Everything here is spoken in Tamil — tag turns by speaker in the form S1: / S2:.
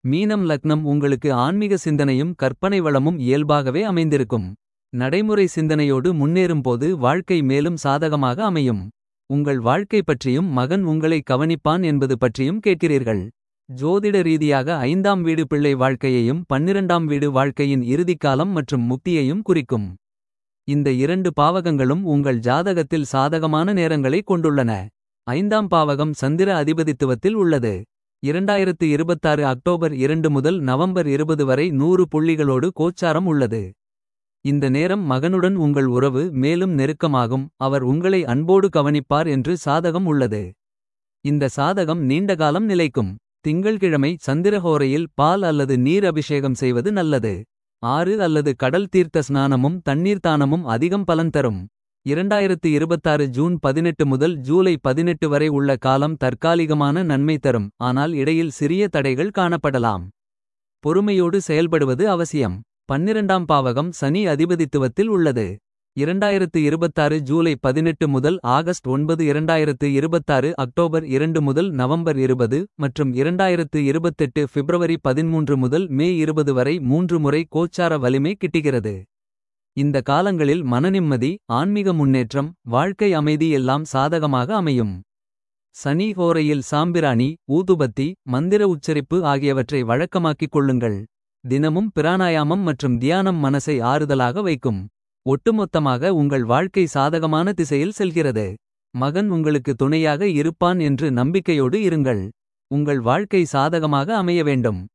S1: மீனம் லக்னம் உங்களுக்கு ஆன்மீக சிந்தனையும் கற்பனை வளமும் இயல்பாகவே அமைந்திருக்கும். நடைமுறை சிந்தனையோடு முன்னேறும்போது வாழ்க்கை மேலும் சாதகமாக அமையும். உங்கள் வாழ்க்கை பற்றியும் மகன் உங்களை கவனிப்பான் என்பது பற்றியும் கேட்கிறீர்கள். ஜோதிட ரீதியாக ஐந்தாம் வீடு பிள்ளை வாழ்க்கையையும் பன்னிரண்டாம் வீடு வாழ்க்கையின் இறுதிக்காலம் மற்றும் முக்தியையும் குறிக்கும். இந்த இரண்டு பாவகங்களும் உங்கள் ஜாதகத்தில் சாதகமான நேரங்களை கொண்டுள்ளன. ஐந்தாம் பாவகம் சந்திர அதிபதித்துவத்தில் உள்ளது. 2026 அக்டோபர் 2 முதல் நவம்பர் 20 வரை 100 புள்ளிகளோடு கோச்சாரம் உள்ளது. இந்த நேரம் மகனுடன் உங்கள் உறவு மேலும் நெருக்கமாகும் அவர் உங்களை அன்போடு கவனிப்பார் என்று சாதகம் உள்ளது. இந்த சாதகம் நீண்டகாலம் நிலைக்கும். திங்கள்கிழமை சந்திரஹோரையில் பால் அல்லது நீர் அபிஷேகம் செய்வது நல்லது. ஆறு அல்லது கடல் தீர்த்த ஸ்நானமும் தண்ணீர் தானமும் அதிகம் பலன் தரும். 2026 ஜூன் 18 முதல் ஜூலை 18 வரை உள்ள காலம் தற்காலிகமான நன்மை தரும் ஆனால் இடையில் சிறிய தடைகள் காணப்படலாம். பொறுமையோடு செயல்படுவது அவசியம். பன்னிரண்டாம் பாவகம் சனி அதிபதித்துவத்தில் உள்ளது. 2026 ஜூலை 18 முதல் ஆகஸ்ட் 9 2026 அக்டோபர் 2 முதல் நவம்பர் 20 மற்றும் 2028 பிப்ரவரி 13 முதல் மே 20 வரை மூன்று முறை கோச்சார வலிமை கிட்டுகிறது. இந்த காலங்களில் மனநிம்மதி ஆன்மீக முன்னேற்றம் வாழ்க்கை அமைதி எல்லாம் சாதகமாக அமையும். சனி ஹோரையில் சாம்பிராணி ஊதுபத்தி மந்திர உச்சரிப்பு ஆகியவற்றை வழக்கமாக்கிக் கொள்ளுங்கள். தினமும் பிராணாயாமம் மற்றும் தியானம் மனசை ஆறுதலாக வைக்கும். ஒட்டுமொத்தமாக உங்கள் வாழ்க்கை சாதகமான திசையில் செல்கிறது. மகன் உங்களுக்கு துணையாக இருப்பான் என்று நம்பிக்கையோடு இருங்கள். உங்கள் வாழ்க்கை சாதகமாக அமைய வேண்டும்.